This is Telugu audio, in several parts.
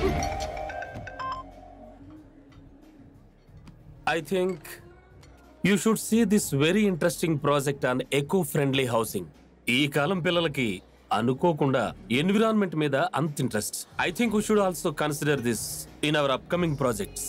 I think you should see this very interesting project on eco-friendly housing. ఈ కాలం పిల్లలకి అనుకోకుండా ఎన్విరాన్మెంట్ మీద అంత interest I think we should also consider this in our upcoming projects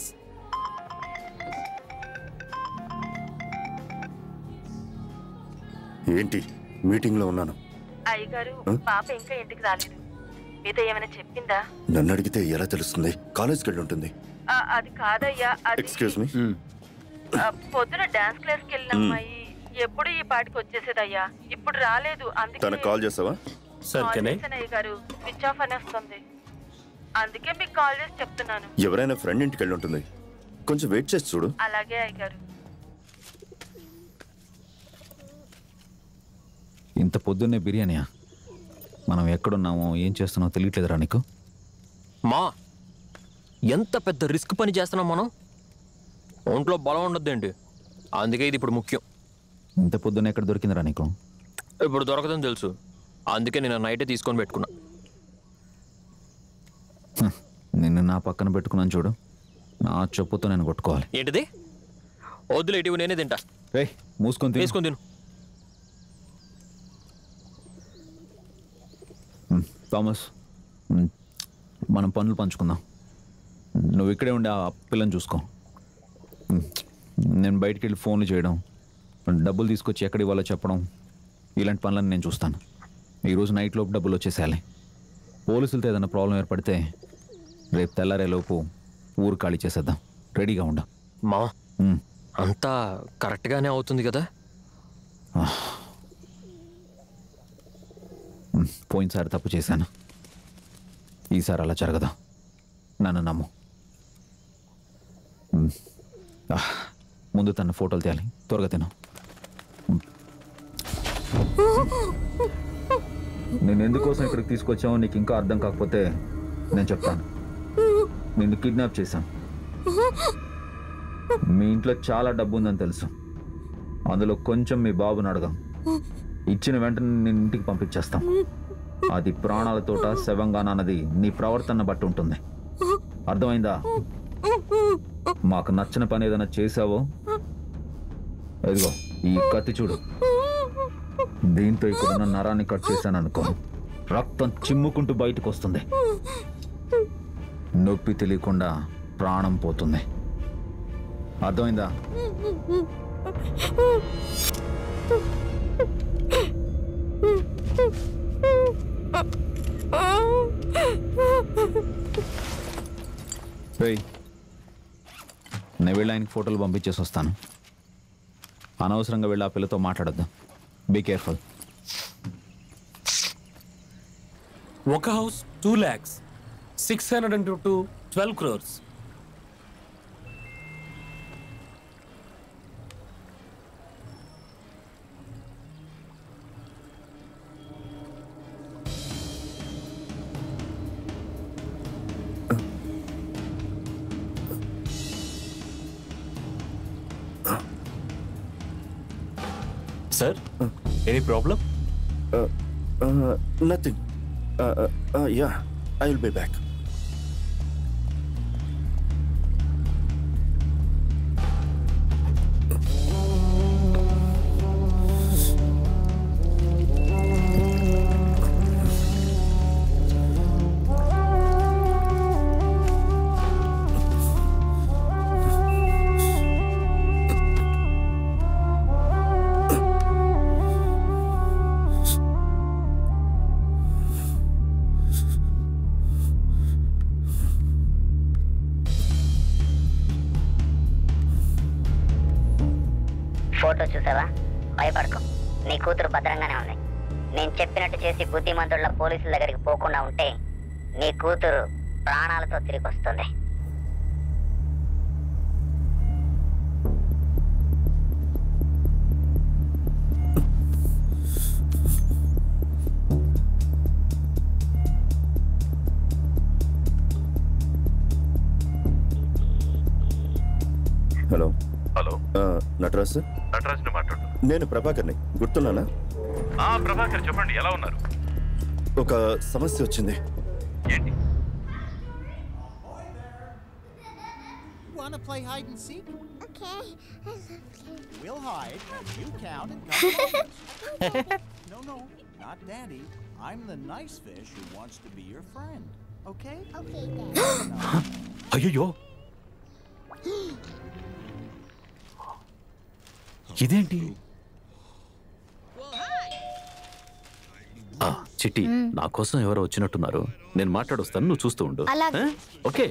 ఏంటి మీటింగ్లో ఉన్నాను అయ్యగారు పాప ఇంకా ఇంటికి రాలేదు మీతో ఏమైనా చెప్పిందా నన్ను అడిగితే ఎలా తెలుస్తుంది కాలేజ్కి వెళ్ళి ఉంటుంది ఆ, అది కాదయ్యా అది ఎక్స్క్యూజ్ మీ ఆ, పొద్దున డాన్స్ క్లాస్ కి వెళ్ళిన అమ్మాయి ఎప్పుడు ఈ పాటికి వచ్చేసేదయ్యా ఇప్పుడు రాలేదు అందుకే తనకు కాల్ చేసావా సార్ కాల్ కెనే చేశాను అయ్యగారు స్విచ్ ఆఫ్ అని వస్తుంది అందుకే మీకు కాల్ చేసి చెప్తున్నాను ఎవరైనా ఫ్రెండ్ ఇంటికి వెళ్ళి ఉంటుంది కొంచెం వెయిట్ చేసి చూడు అలాగే అయ్యగారు ఇంత పొద్దున్నే బిర్యానీయా మనం ఎక్కడున్నామో ఏం చేస్తున్నామో తెలియట్లేదురా నీకు మా ఎంత పెద్ద రిస్క్ పని చేస్తున్నాం మనం ఒంట్లో బలం ఉండొద్దేంటి అందుకే ఇది ఇప్పుడు ముఖ్యం ఇంత పొద్దున్న ఎక్కడ దొరికిందిరా నీకు ఇప్పుడు దొరకదని తెలుసు అందుకే నేను నైటే తీసుకొని పెట్టుకున్నా హ్మ్. నిన్ను నా పక్కన పెట్టుకున్నాను చూడు నా చెప్పుతో నేను కొట్టుకోవాలి ఏంటిది వద్దులే ఇటీవు నేనే తింటా రే మూసుకొని తిను. వేసుకొని తిను హ్మ్. థామస్ హ్మ్. మనం పనులు పంచుకుందాం నువ్వు ఇక్కడే ఉండి ఆ పిల్లని చూసుకో హ్మ్. నేను బయటికి వెళ్ళి ఫోన్లు చేయడం డబ్బులు తీసుకొచ్చి ఎక్కడ ఇవ్వాలో చెప్పడం ఇలాంటి పనులను నేను చూస్తాను ఈరోజు నైట్ లోపు డబ్బులు వచ్చేసేయాలి పోలీసులతో ఏదైనా ప్రాబ్లం ఏర్పడితే రేపు తెల్లారేలోపు ఊరు ఖాళీ చేసేద్దాం రెడీగా ఉండం మా హ్మ్. అంతా కరెక్ట్గానే అవుతుంది కదా హ్మ్. పోయినసారి తప్పు చేశాను ఈసారి అలా జరగదు నన్ను నమ్ము హ్మ్. ఆహ్. ముందు తన ఫోటోలు తీయాలి త్వరగా తిను హ్మ్. నేను ఎందుకోసం ఇక్కడికి తీసుకొచ్చామో నీకు ఇంకా అర్థం కాకపోతే నేను చెప్తాను నిన్ను కిడ్నాప్ చేశాను మీ ఇంట్లో చాలా డబ్బు ఉందని తెలుసు అందులో కొంచెం మీ బాబుని అడగం ఇచ్చిన వెంటనే నేను ఇంటికి పంపించేస్తాం అది ప్రాణాలతోట శవంగాన అన్నది నీ ప్రవర్తన బట్టి ఉంటుంది అర్థమైందా మాకు నచ్చిన పని ఏదైనా చేసావో ఇదిగో ఈ కత్తి చూడు దీంతో ఇక్కడున్న నరాన్ని కట్ చేశాను అనుకో రక్తం చిమ్ముకుంటూ బయటకు వస్తుంది నొప్పి తెలియకుండా ప్రాణం పోతుంది అర్థమైందా రేయ్ నేను వెళ్ళి ఆయనకి ఫోటోలు పంపించేసి వస్తాను అనవసరంగా వెళ్ళి ఆ పిల్లతో మాట్లాడొద్దు బీ కేర్ఫుల్ ఒక house two lakhs six hundred and to twelve crores sir any problem nothing ya I will be back photo చూసావా భయపడకు నీ కూతురు భద్రంగానే ఉంది నేను చెప్పినట్టు చేసి బుద్ధిమంతుల పోలీసుల దగ్గరికి పోకుండా ఉంటే నీ కూతురు ప్రాణాలతో తిరిగి వస్తుంది హలో హలో నటరాజ్ సార్ నటరాజ్ని మాట్లాడు నేను ప్రభాకర్ని గుర్తున్నానా ఆ ప్రభాకర్ చెప్పండి ఎలా ఉన్నారు ఒక సమస్య వచ్చింది ఏంటి want to play hide and seek? Okay. We'll hide, and you count and come home. No, no, not Daddy. I'm the nice fish who wants to be your friend. Okay? Okay, then. అయ్యో ఇదేంటి ఆ, చిట్టి నా కోసం ఎవరో వచ్చినట్టున్నారు నేను మాట్లాడొస్తాను నువ్వు చూస్తూ ఉండు అలాగే. ఆ? ఓకే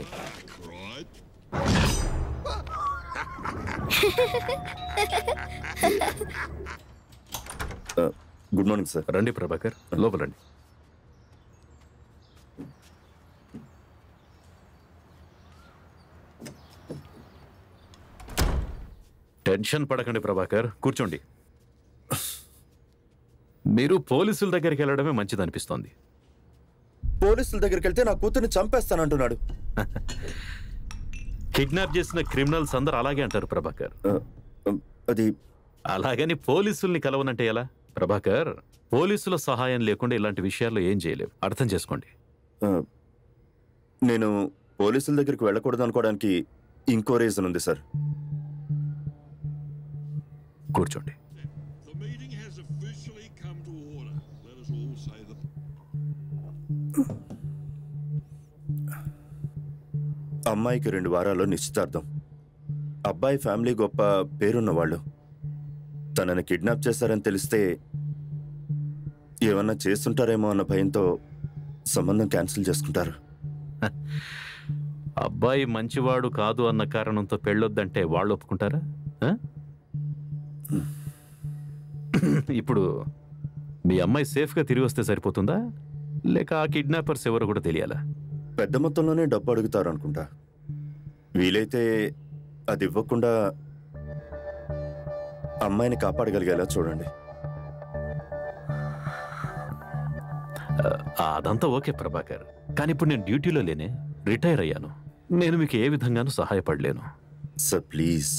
గుడ్ మార్నింగ్ సార్ రండి ప్రభాకర్ లోపల రండి టెన్షన్ పడకండి ప్రభాకర్ కూర్చోండి మీరు పోలీసుల దగ్గరికి వెళ్ళడమే మంచిది అనిపిస్తోంది పోలీసుల దగ్గరికి వెళ్తే నా కూతుర్ని చంపేస్తానంటున్నాడు కిడ్నాప్ చేసిన క్రిమినల్స్ అందరూ అలాగే అంటారు ప్రభాకర్ ఆ, ఆ, అది అలాగని పోలీసుల్ని కలవనంటే ఎలా ప్రభాకర్ పోలీసుల సహాయం లేకుండా ఇలాంటి విషయాల్లో ఏం చేయలేవు అర్థం చేసుకోండి ఆ, నేను పోలీసుల దగ్గరికి వెళ్ళకూడదు అనుకోవడానికి ఇంకో రీజన్ ఉంది సార్ కూర్చోండి The meeting has officially come to order. Let us all say the అమ్మాయికి రెండు వారాల్లో నిశ్చితార్థం అబ్బాయి ఫ్యామిలీ గొప్ప పేరున్న వాళ్ళు తనని కిడ్నాప్ చేశారని తెలిస్తే ఏమన్నా చేస్తుంటారేమో అన్న భయంతో సంబంధం క్యాన్సిల్ చేసుకుంటారు అబ్బాయి మంచివాడు కాదు అన్న కారణంతో పెళ్ళొద్దంటే వాళ్ళు ఒప్పుకుంటారా ఆ? ఇప్పుడు మీ అమ్మాయి సేఫ్గా తిరిగి వస్తే సరిపోతుందా లేక ఆ కిడ్నాపర్స్ ఎవరో కూడా తెలియాలా పెద్ద మొత్తంలోనే డబ్బు అడుగుతారు అనుకుంటా వీలైతే అది ఇవ్వకుండా అమ్మాయిని కాపాడగలిగేలా చూడండి ఆ, అదంతా ఓకే ప్రభాకర్ కానీ ఇప్పుడు నేను డ్యూటీలో లేనే రిటైర్ అయ్యాను నేను మీకు ఏ విధంగానూ సహాయపడలేను సార్ ప్లీజ్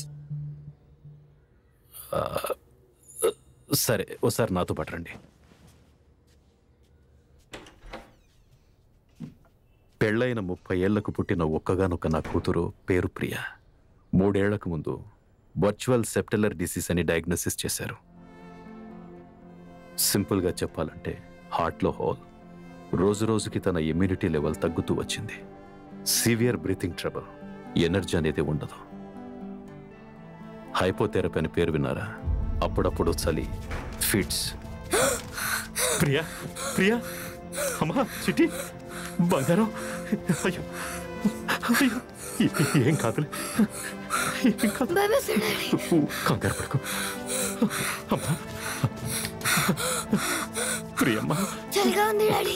సరే ఓసారి నాతో పాటు రండి పెళ్ళైన ముప్పై ఏళ్లకు పుట్టిన ఒక్కగానొక్క నా కూతురు పేరు ప్రియ మూడేళ్లకు ముందు వర్చువల్ సెప్టెలర్ డిసీజ్ అని డయాగ్నోసిస్ చేశారు సింపుల్గా చెప్పాలంటే హార్ట్లో హోల్ రోజు రోజుకి తన ఇమ్యూనిటీ లెవెల్ తగ్గుతూ వచ్చింది సివియర్ బ్రీతింగ్ ట్రబుల్ ఎనర్జీ అనేది ఉండదు హైపోథెరపీ అని పేరు విన్నారా అప్పుడప్పుడు చలి ఫిట్స్ ప్రియా ప్రియా అమ్మా చిటి బంగారం అయ్యో అయ్యో ఏ- ఏం కాదులే ఏం కాదు కంగారు పడుకో అమ్మా ప్రియమ్మా చలిగా ఉంది డాడీ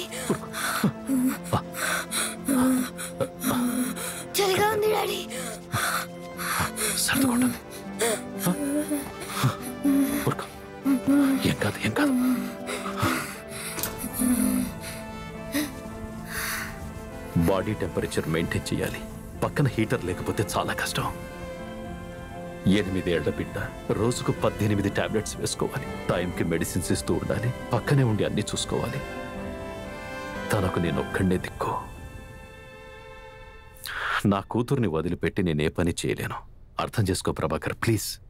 చలిగా ఉంది డాడీ సర్దుకుంటుంది ఊరుకో ఏం కాదు ఏం కాదు బాడీ టెంపరేచర్ మెయింటైన్ చేయాలి పక్కన హీటర్ లేకపోతే చాలా కష్టం ఎనిమిదేళ్ల బిడ్డ రోజుకు పద్దెనిమిది టాబ్లెట్స్ వేసుకోవాలి టైంకి మెడిసిన్స్ ఇస్తూ ఉండాలి పక్కనే ఉండి అన్ని చూసుకోవాలి తనకు నేను ఒక్కడే దిక్కు నా కూతుర్ని వదిలిపెట్టి నేనే పని చేయలేను అర్థం చేసుకో ప్రభాకర్ ప్లీజ్